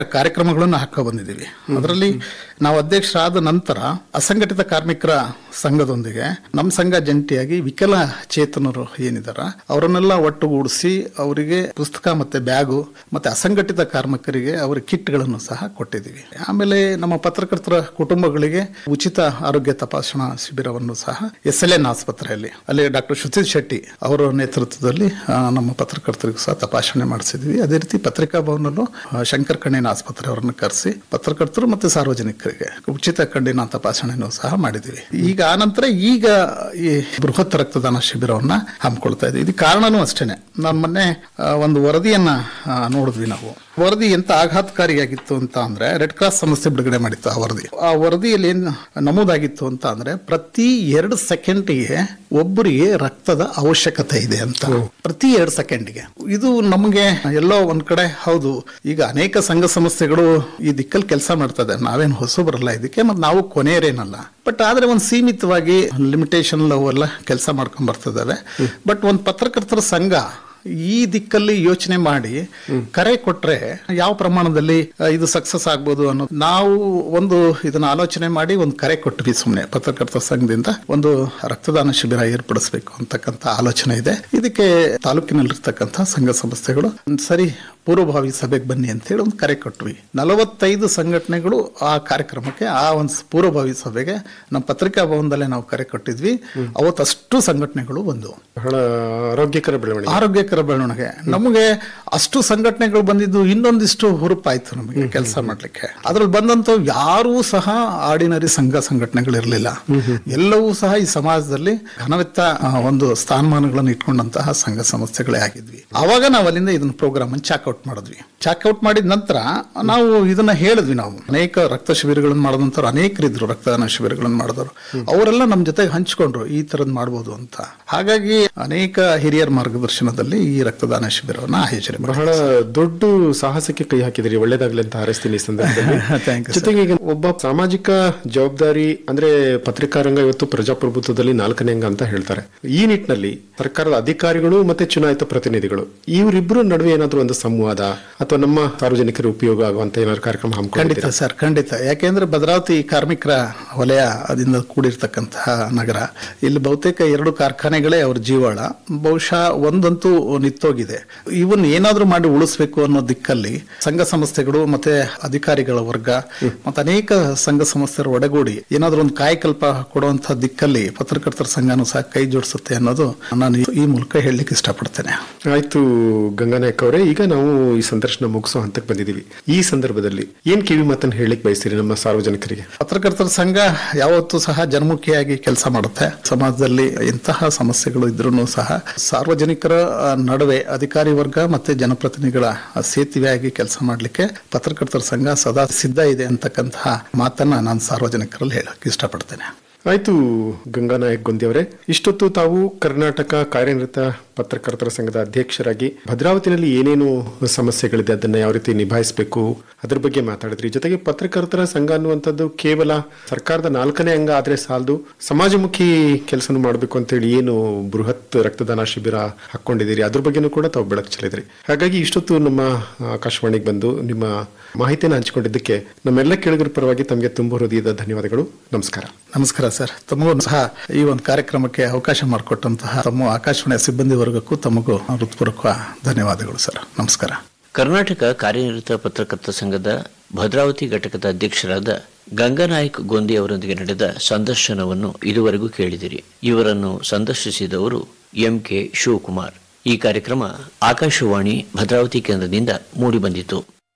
ಕಾರ್ಯಕ್ರಮಗಳನ್ನು ಹಾಕೋ ಬಂದಿದ್ದೀವಿ ಅದರಲ್ಲಿ ನಾವು ಅಧ್ಯಕ್ಷರಾದ ನಂತರ ಅಸಂಘಟಿತ ಕಾರ್ಮಿಕರ ಸಂಘದೊಂದಿಗೆ ನಮ್ಮ ಸಂಘ ಜಂಟಿಯಾಗಿ ವಿಕಲಚೇತನರು ಏನಿದಾರ ಅವರನ್ನೆಲ್ಲ ಒಟ್ಟುಗೂಡಿಸಿ ಅವರಿಗೆ ಪುಸ್ತಕ ಮತ್ತೆ ಬ್ಯಾಗು ಮತ್ತೆ ಅಸಂಘಟಿತ ಕಾರ್ಮಿಕರಿಗೆ ಅವರ ಕಿಟ್ಗಳನ್ನು ಸಹ ಕೊಟ್ಟಿದ್ದೀವಿ ಆಮೇಲೆ ನಮ್ಮ ಪತ್ರಕರ್ತರ ಕುಟುಂಬಗಳಿಗೆ ಉಚಿತ ಆರೋಗ್ಯ ತಪಾಸಣಾ ಶಿಬಿರವನ್ನು ಸಹ ಎಸ್ ಎಲ್ ಎನ್ ಆಸ್ಪತ್ರೆಯಲ್ಲಿ ಅಲ್ಲಿ ಡಾಕ್ಟರ್ ಶ್ರುತಿ ಶೆಟ್ಟಿ ಅವರ ನೇತೃತ್ವದಲ್ಲಿ ಆ, ನಮ್ಮ ಪತ್ರಕರ್ತರಿಗೂ ಸಹ ತಪಾಸಣೆ ಮಾಡಿಸಿದ್ವಿ ಅದೇ ರೀತಿ ಪತ್ರಿಕಾ ಭವನಲ್ಲೂ ಆ, ಶಂಕರ್ ಕಣ್ಣಿನ ಆಸ್ಪತ್ರೆ ಅವರನ್ನು ಕರೆಸಿ ಪತ್ರಕರ್ತರು ಮತ್ತು ಸಾರ್ವಜನಿಕರಿಗೆ ಉಚಿತ ಕಣ್ಣಿನ ತಪಾಸಣೆಯನ್ನು ಸಹ ಮಾಡಿದ್ದೀವಿ ಈಗ ಆನಂತರ ಈಗ ಈ ಬೃಹತ್ ರಕ್ತದಾನ ಶಿಬಿರವನ್ನ ಹಮ್ಮಿಕೊಳ್ತಾ ಇದ್ದೀವಿ ಇದು ಕಾರಣನೂ ಅಷ್ಟೇನೆ ನಾನು ಮೊನ್ನೆ ಆ, ಒಂದು ವರದಿಯನ್ನ ಆ, ನೋಡಿದ್ವಿ ನಾವು ವರದಿ ಎಂತ ಆಘಾತಕಾರಿಯಾಗಿತ್ತು ಅಂತ ಅಂದ್ರೆ ರೆಡ್ ಕ್ರಾಸ್ ಸಂಸ್ಥೆ ಬಿಡುಗಡೆ ಮಾಡಿತ್ತು ಆ ವರದಿ ಆ ವರದಿಯಲ್ಲಿ ಏನ್ ನಮೂದಾಗಿತ್ತು ಅಂತ ಅಂದ್ರೆ ಪ್ರತಿ ಎರಡು ಸೆಕೆಂಡಿಗೆ ಒಬ್ಬರಿಗೆ ರಕ್ತದ ಅವಶ್ಯಕತೆ ಇದೆ ಅಂತ ಪ್ರತಿ ಎರಡು ಸೆಕೆಂಡ್ಗೆ ಇದು ನಮಗೆ ಎಲ್ಲೋ ಒಂದ್ ಕಡೆ ಹೌದು ಈಗ ಅನೇಕ ಸಂಘ ಸಂಸ್ಥೆಗಳು ಈ ದಿಕ್ಕಲ್ಲಿ ಕೆಲಸ ಮಾಡ್ತದೆ ನಾವೇನು ಹೊಸಬರಲ್ಲ ಇದಕ್ಕೆ ಮತ್ತೆ ನಾವು ಕೊನೆಯರೇನಲ್ಲ ಬಟ್ ಆದ್ರೆ ಒಂದು ಸೀಮಿತವಾಗಿ ಲಿಮಿಟೇಷನ್ ಎಲ್ಲ ಕೆಲಸ ಮಾಡ್ಕೊಂಡ್ ಬರ್ತಿದ್ದಾವೆ ಬಟ್ ಒಂದು ಪತ್ರಕರ್ತರ ಸಂಘ ಈ ದಿಕ್ಕಲ್ಲಿ ಯೋಚನೆ ಮಾಡಿ ಕರೆ ಕೊಟ್ರೆ ಯಾವ ಪ್ರಮಾಣದಲ್ಲಿ ಆ, ಇದು ಸಕ್ಸಸ್ ಆಗ್ಬೋದು ಅನ್ನೋದು ನಾವು ಒಂದು ಇದನ್ನ ಆಲೋಚನೆ ಮಾಡಿ ಒಂದು ಕರೆ ಕೊಟ್ವಿ ಸುಮ್ಮನೆ ಪತ್ರಕರ್ತರ ಸಂಘದಿಂದ ಒಂದು ರಕ್ತದಾನ ಶಿಬಿರ ಏರ್ಪಡಿಸಬೇಕು ಅಂತಕ್ಕಂಥ ಆಲೋಚನೆ ಇದೆ ಇದಕ್ಕೆ ತಾಲೂಕಿನಲ್ಲಿರ್ತಕ್ಕಂಥ ಸಂಘ ಸಂಸ್ಥೆಗಳು ಒಂದ್ ಸರಿ ಪೂರ್ವಭಾವಿ ಸಭೆಗೆ ಬನ್ನಿ ಅಂತ ಹೇಳಿ ಒಂದು ಕರೆ ಕೊಟ್ವಿ ನಲವತ್ತೈದು ಸಂಘಟನೆಗಳು ಆ ಕಾರ್ಯಕ್ರಮಕ್ಕೆ ಆ ಒಂದು ಪೂರ್ವಭಾವಿ ಸಭೆಗೆ ನಮ್ಮ ಪತ್ರಿಕಾ ಭವನದಲ್ಲೇ ನಾವು ಕರೆ ಕೊಟ್ಟಿದ್ವಿ ಅವತ್ತಷ್ಟು ಸಂಘಟನೆಗಳು ಬಂದವು ಬಹಳ ಆರೋಗ್ಯಕರ ಬೆಳವಣಿಗೆ ಆರೋಗ್ಯಕರ ಬೆಳವಣಿಗೆ ನಮಗೆ ಅಷ್ಟು ಸಂಘಟನೆಗಳು ಬಂದಿದ್ದು ಇನ್ನೊಂದಿಷ್ಟು ಹುರುಪಾಯ್ತು ನಮಗೆ ಕೆಲಸ ಮಾಡ್ಲಿಕ್ಕೆ ಅದ್ರಲ್ಲಿ ಬಂದಂತ ಯಾರೂ ಸಹ ಆರ್ಡಿನರಿ ಸಂಘ ಸಂಘಟನೆಗಳು ಇರಲಿಲ್ಲ ಎಲ್ಲವೂ ಸಹ ಈ ಸಮಾಜದಲ್ಲಿ ಘನವೆತ್ತ ಆ, ಒಂದು ಸ್ಥಾನಮಾನಗಳನ್ನು ಇಟ್ಕೊಂಡಂತಹ ಸಂಘ ಸಂಸ್ಥೆಗಳೇ ಆಗಿದ್ವಿ ಅವಾಗ ನಾವು ಅಲ್ಲಿಂದ ಇದನ್ನ ಪ್ರೋಗ್ರಾಮ್ ಅನ್ನು ಚಾಕ್ಔಟ್ ಮಾಡಿದ್ವಿ ಚಾಕ್ಔಟ್ ಮಾಡಿದ ನಂತರ ನಾವು ಇದನ್ನ ಹೇಳಿದ್ವಿ ನಾವು ಅನೇಕ ರಕ್ತ ಶಿಬಿರಗಳನ್ನು ಮಾಡಿದಂಥವ್ರು ಅನೇಕರಿದ್ರು ರಕ್ತದಾನ ಶಿಬಿರಗಳನ್ನು ಮಾಡಿದವರು ಅವರೆಲ್ಲ ನಮ್ಮ ಜೊತೆಗೆ ಹಂಚ್ಕೊಂಡ್ರು ಈ ತರದ್ ಮಾಡ್ಬೋದು ಅಂತ ಹಾಗಾಗಿ ಅನೇಕ ಹಿರಿಯರ ಮಾರ್ಗದರ್ಶನದಲ್ಲಿ ಈ ರಕ್ತದಾನ ಶಿಬಿರವನ್ನ ಆಯೋಜನೆ ಮಾಡಿದ್ವಿ. ಬಹಳ ದೊಡ್ಡ ಸಾಹಸಕ್ಕೆ ಕೈ ಹಾಕಿದಿರಿ ಒಳ್ಳೇದಾಗ್ಲಿ ಅಂತ ಹಾರೈಸ್ತೀನಿ ಈ ಸಂದರ್ಭದಲ್ಲಿ Thank you, sir. ಜೊತೆಗೆ ಈಗ ಒಬ್ಬ ಸಾಮಾಜಿಕ ಜವಾಬ್ದಾರಿ ಅಂದ್ರೆ ಪತ್ರಿಕಾ ರಂಗ ಇವತ್ತು ಪ್ರಜಾಪ್ರಭುತ್ವದಲ್ಲಿ ನಾಲ್ಕನೇ ಅಂಗ ಅಂತ ಹೇಳ್ತಾರೆ ಈ ನಿಟ್ಟಿನಲ್ಲಿ ಸರ್ಕಾರದ ಅಧಿಕಾರಿಗಳು ಮತ್ತೆ ಚುನಾಯಿತ ಪ್ರತಿನಿಧಿಗಳು ಇವರಿಬ್ಬರು ನಡುವೆ ಏನಾದ್ರೂ ಒಂದು ಸಂವಾದ ಅಥವಾ ನಮ್ಮ ಸಾರ್ವಜನಿಕರ ಉಪಯೋಗ ಆಗುವಂತ ಏನಾದ್ರು ಕಾರ್ಯಕ್ರಮ ಖಂಡಿತ ಹಮ್ಮಿಕೊಂಡಿದ್ದೀರಾ ಸರ್ ಖಂಡಿತ ಯಾಕೆಂದ್ರೆ ಭದ್ರಾವತಿ ಕಾರ್ಮಿಕರ ವಲಯ ಅದಿಂದ ಕೂಡಿರ್ತಕ್ಕಂತಹ ನಗರ ಇಲ್ಲಿ ಬಹುತೇಕ ಎರಡು ಕಾರ್ಖಾನೆಗಳೇ ಅವ್ರ ಜೀವಾಳ ಬಹುಶಃ ಒಂದಂತೂ ನಿತ್ತೋಗಿದೆ ಇವನ್ ಏನಾದ್ರೂ ಮಾಡಿ ಉಳಿಸ್ಬೇಕು ಅನ್ನೋ ದಿಕ್ಕಲ್ಲಿ ಸಂಘ ಸಂಸ್ಥೆಗಳು ಮತ್ತೆ ಅಧಿಕಾರಿಗಳ ವರ್ಗ ಮತ್ತೆ ಅನೇಕ ಸಂಘ ಸಂಸ್ಥೆಯರ ಒಡಗೂಡಿ ಏನಾದ್ರೂ ಒಂದು ಕಾಯಕಲ್ಪ ಕೊಡುವಂತ ದಿಕ್ಕಲ್ಲಿ ಪತ್ರಕರ್ತರ ಸಂಘನೂ ಸಹ ಕೈ ಜೋಡಿಸುತ್ತೆ ಅನ್ನೋದು ನಾನು ಈ- ಈ ಮೂಲಕ ಹೇಳಲಿಕ್ಕೆ ಇಷ್ಟಪಡ್ತೇನೆ ಆಯ್ತು ಗಂಗಾನಾಯಕ್ ಅವರೇ ಈಗ ನಾವು ಈ ಸಂದರ್ಶನ ಮುಗಿಸೋ ಹಂತಕ್ಕೆ ಬಂದಿದ್ದೀವಿ ಈ ಸಂದರ್ಭದಲ್ಲಿ ಏನ್ ಕಿವಿ ಮಾತನ್ನು ಹೇಳಲಿಕ್ಕೆ ಬಯಸ್ತೀರಿ ನಮ್ಮ ಸಾರ್ವಜನಿಕರಿಗೆ ಪತ್ರಕರ್ತರ ಸಂಘ ಯಾವತ್ತೂ ಸಹ ಜನಮುಖಿಯಾಗಿ ಕೆಲಸ ಮಾಡುತ್ತೆ ಸಮಾಜದಲ್ಲಿ ಎಂತಹ ಸಮಸ್ಯೆಗಳು ಇದ್ರೂ ಸಹ ಸಾರ್ವಜನಿಕರ ಆ, ನಡುವೆ ಅಧಿಕಾರಿ ವರ್ಗ ಮತ್ತೆ ಜನಪ್ರತಿನಿಧಿಗಳ ಆ, ಸೇತುವೆಯಾಗಿ ಕೆಲಸ ಮಾಡಲಿಕ್ಕೆ ಪತ್ರಕರ್ತರ ಸಂಘ ಸದಾ ಸಿದ್ಧ ಇದೆ ಅಂತಕ್ಕಂತಹ ಮಾತನ್ನ ನಾನು ಸಾರ್ವಜನಿಕರಲ್ಲಿ ಹೇಳಕ್ ಇಷ್ಟಪಡ್ತೇನೆ ಆಯ್ತು ಗಂಗಾನಾಯಕ್ ಗೊಂದಿಯವರೇ ಇಷ್ಟೊತ್ತು ತಾವು ಕರ್ನಾಟಕ ಕಾರ್ಯನಿರತ ಪತ್ರಕರ್ತರ ಸಂಘದ ಅಧ್ಯಕ್ಷರಾಗಿ ಭದ್ರಾವತಿನಲ್ಲಿ ಏನೇನು ಸಮಸ್ಯೆಗಳಿದೆ ಅದನ್ನ ಯಾವ ರೀತಿ ನಿಭಾಯಿಸಬೇಕು ಅದ್ರ ಬಗ್ಗೆ ಮಾತಾಡಿದ್ರಿ ಜೊತೆಗೆ ಪತ್ರಕರ್ತರ ಸಂಘ ಅನ್ನುವಂಥದ್ದು ಕೇವಲ ಸರ್ಕಾರದ ನಾಲ್ಕನೇ ಅಂಗ ಆದ್ರೆ ಸಾಲದು ಸಮಾಜಮುಖಿ ಕೆಲಸ ಮಾಡಬೇಕು ಅಂತೇಳಿ ಏನು ಬೃಹತ್ ರಕ್ತದಾನ ಶಿಬಿರ ಹಾಕೊಂಡಿದ್ದೀರಿ ಅದ್ರ ಬಗ್ಗೆನೂ ಕೂಡ ತಾವು ಬೆಳಕು ಚೆಲ್ಲಿದ್ರಿ ಹಾಗಾಗಿ ಇಷ್ಟೊತ್ತು ನಮ್ಮ ಆಕಾಶವಾಣಿಗೆ ಬಂದು ನಿಮ್ಮ ಮಾಹಿತಿಯನ್ನು ಹಂಚಿಕೊಂಡಿದ್ದಕ್ಕೆ ನಮ್ಮೆಲ್ಲ ಕೇಳುಗರ ಪರವಾಗಿ ತಮಗೆ ತುಂಬ ಹೃದಯದ ಧನ್ಯವಾದಗಳು ನಮಸ್ಕಾರ ನಮಸ್ಕಾರ ಸರ್ ತಮಗೂ ಸಹ ಈ ಒಂದು ಕಾರ್ಯಕ್ರಮಕ್ಕೆ ಅವಕಾಶ ಮಾಡಿಕೊಟ್ಟಂತಹ ತಮ್ಮ ಆಕಾಶವಾಣಿಯ ಸಿಬ್ಬಂದಿ ವರ್ಗಕ್ಕೂ ತಮಗೂ ಹೃತ್ಪೂರ್ವಕ ಧನ್ಯವಾದಗಳು ಸರ್ ನಮಸ್ಕಾರ ಕರ್ನಾಟಕ ಕಾರ್ಯನಿರತ ಪತ್ರಕರ್ತರ ಸಂಘದ ಭದ್ರಾವತಿ ಘಟಕದ ಅಧ್ಯಕ್ಷರಾದ ಗಂಗಾನಾಯಕ್ ಗೋಂದಿ ಅವರೊಂದಿಗೆ ನಡೆದ ಸಂದರ್ಶನವನ್ನು ಇದುವರೆಗೂ ಕೇಳಿದಿರಿ ಇವರನ್ನು ಸಂದರ್ಶಿಸಿದವರು ಎಂ ಕೆ ಶಿವಕುಮಾರ್ ಈ ಕಾರ್ಯಕ್ರಮ ಆಕಾಶವಾಣಿ ಭದ್ರಾವತಿ ಕೇಂದ್ರದಿಂದ ಮೂಡಿಬಂದಿತು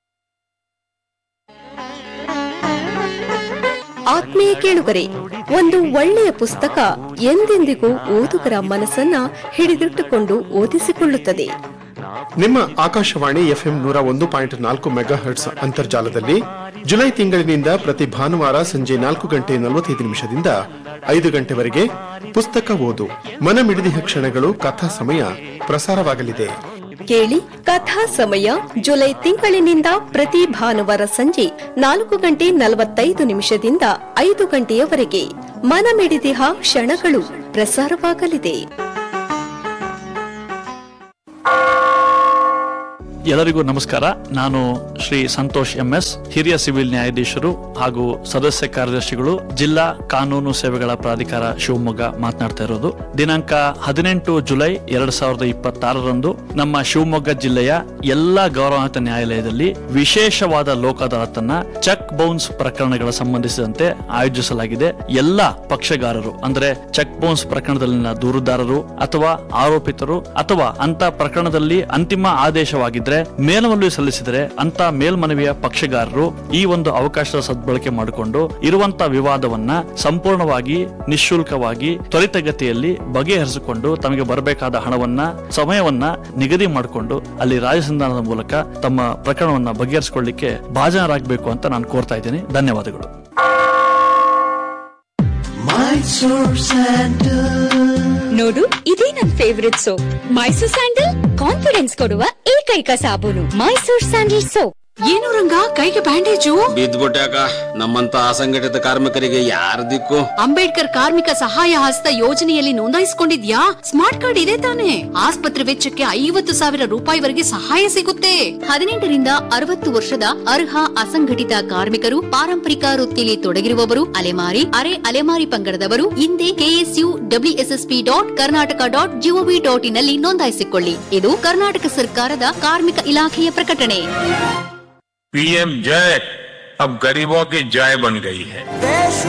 ಆತ್ಮೀಯ ಕೇಳುಗರೆ ಒಂದು ಒಳ್ಳೆಯ ಪುಸ್ತಕ ಎಂದೆಂದಿಗೂ ಓದುಗರ ಮನಸ್ಸನ್ನ ಹಿಡಿದಿಟ್ಟುಕೊಂಡು ಓದಿಸಿಕೊಳ್ಳುತ್ತದೆ ನಿಮ್ಮ ಆಕಾಶವಾಣಿ ಎಫ್ಎಂ ನೂರ ಒಂದು ಪಾಯಿಂಟ್ ನಾಲ್ಕು ಮೆಗಾ ಹರ್ಟ್ಸ್ ಅಂತರ್ಜಾಲದಲ್ಲಿ ಜುಲೈ ತಿಂಗಳಿನಿಂದ ಪ್ರತಿ ಭಾನುವಾರ ಸಂಜೆ ನಾಲ್ಕು ಗಂಟೆ ನಲವತ್ತೈದು ನಿಮಿಷದಿಂದ ಐದು ಗಂಟೆವರೆಗೆ ಪುಸ್ತಕ ಓದು ಮನಮಿಡಿದಿಹ ಕ್ಷಣಗಳು ಕಥಾ ಸಮಯ ಪ್ರಸಾರವಾಗಲಿದೆ ಕೇಳಿ ಕಥಾ ಸಮಯ ಜುಲೈ ತಿಂಗಳಿನಿಂದ ಪ್ರತಿ ಭಾನುವಾರ ಸಂಜೆ ನಾಲ್ಕು ಗಂಟೆ ನಲವತ್ತೈದು ನಿಮಿಷದಿಂದ ಐದು ಗಂಟೆಯವರೆಗೆ ಮನಮಿಡಿದಿಹ ಕ್ಷಣಗಳು ಪ್ರಸಾರವಾಗಲಿದೆ ಎಲ್ಲರಿಗೂ ನಮಸ್ಕಾರ ನಾನು ಶ್ರೀ ಸಂತೋಷ್ ಎಂಎಸ್ ಹಿರಿಯ ಸಿವಿಲ್ ನ್ಯಾಯಾಧೀಶರು ಹಾಗೂ ಸದಸ್ಯ ಕಾರ್ಯದರ್ಶಿಗಳು ಜಿಲ್ಲಾ ಕಾನೂನು ಸೇವೆಗಳ ಪ್ರಾಧಿಕಾರ ಶಿವಮೊಗ್ಗ ಮಾತನಾಡ್ತಾ ಇರೋದು ದಿನಾಂಕ ಹದಿನೆಂಟು ಜುಲೈ ಎರಡ್ ಸಾವಿರದ ಇಪ್ಪತ್ತಾರರಂದು ನಮ್ಮ ಶಿವಮೊಗ್ಗ ಜಿಲ್ಲೆಯ ಎಲ್ಲಾ ಗೌರವಾನ್ವಿತ ನ್ಯಾಯಾಲಯದಲ್ಲಿ ವಿಶೇಷವಾದ ಲೋಕ ಅದಾಲತನ್ನ ಚೆಕ್ ಬೌನ್ಸ್ ಪ್ರಕರಣಗಳ ಸಂಬಂಧಿಸಿದಂತೆ ಆಯೋಜಿಸಲಾಗಿದೆ ಎಲ್ಲಾ ಪಕ್ಷಗಾರರು ಅಂದ್ರೆ ಚೆಕ್ ಬೌನ್ಸ್ ಪ್ರಕರಣದಲ್ಲಿನ ದೂರುದಾರರು ಅಥವಾ ಆರೋಪಿತರು ಅಥವಾ ಅಂತ ಪ್ರಕರಣದಲ್ಲಿ ಅಂತಿಮ ಆದೇಶವಾಗಿದ್ರೆ ಮೇಲ್ಮನವಿ ಸಲ್ಲಿಸಿದರೆ ಅಂತ ಮೇಲ್ಮನವಿಯ ಪಕ್ಷಗಾರರು ಈ ಒಂದು ಅವಕಾಶದ ಸದ್ಬಳಕೆ ಮಾಡಿಕೊಂಡು ಇರುವಂತ ವಿವಾದವನ್ನ ಸಂಪೂರ್ಣವಾಗಿ ನಿಶುಲ್ಕವಾಗಿ ತ್ವರಿತಗತಿಯಲ್ಲಿ ಬಗೆಹರಿಸಿಕೊಂಡು ತಮಗೆ ಬರಬೇಕಾದ ಹಣವನ್ನ ಸಮಯವನ್ನ ನಿಗದಿ ಮಾಡಿಕೊಂಡು ಅಲ್ಲಿ ರಾಜಸಂಧಾನದ ಮೂಲಕ ತಮ್ಮ ಪ್ರಕರಣವನ್ನ ಬಗೆಹರಿಸಿಕೊಳ್ಳಿಕ್ಕೆ ಭಾಜನರಾಗಬೇಕು ಅಂತ ನಾನು ಕೋರ್ತಾ ಇದ್ದೀನಿ ಧನ್ಯವಾದಗಳು ನೋಡು ಇದೇ ನನ್ favourite soap Mysore sandal confidence ಕೊಡುವ ಏಕೈಕ ಸಾಬೂನು ಮೈಸೂರ್ ಸ್ಯಾಂಡಲ್ ಸೋಪ್ ಏನು ರಂಗ ಕೈಗೆ ಬ್ಯಾಂಡೇಜು ಬಿದ್ದ್ಬಿಟ್ಯಾಕ ನಮ್ಮಂತ ಅಸಂಘಟಿತ ಕಾರ್ಮಿಕರಿಗೆ ಯಾರ ದಿಕ್ಕು ಅಂಬೇಡ್ಕರ್ ಕಾರ್ಮಿಕ ಸಹಾಯ ಹಸ್ತ ಯೋಜನೆಯಲ್ಲಿ ನೋಂದಾಯಿಸಿಕೊಂಡಿದ್ಯಾ ಸ್ಮಾರ್ಟ್ ಕಾರ್ಡ್ ಇದೆ ತಾನೆ ಆಸ್ಪತ್ರೆ ವೆಚ್ಚಕ್ಕೆ ಐವತ್ತು ಸಾವಿರ ರೂಪಾಯಿವರೆಗೆ ಸಹಾಯ ಸಿಗುತ್ತೆ ಹದಿನೆಂಟರಿಂದ ಅರವತ್ತು ವರ್ಷದ ಅರ್ಹ ಅಸಂಘಟಿತ ಕಾರ್ಮಿಕರು ಪಾರಂಪರಿಕ ವೃತ್ತಿಯಲ್ಲಿ ತೊಡಗಿರುವವರು ಅಲೆಮಾರಿ ಅರೆ ಅಲೆಮಾರಿ ಪಂಗಡದವರು ಹಿಂದೆ KSU WSSP dot Karnataka dot GOV dot in ನಲ್ಲಿ ನೋಂದಾಯಿಸಿಕೊಳ್ಳಿ ಇದು ಕರ್ನಾಟಕ ಸರ್ಕಾರದ ಕಾರ್ಮಿಕ ಇಲಾಖೆಯ ಪ್ರಕಟಣೆ पीएम जय अब गरीबों की जय बन गई है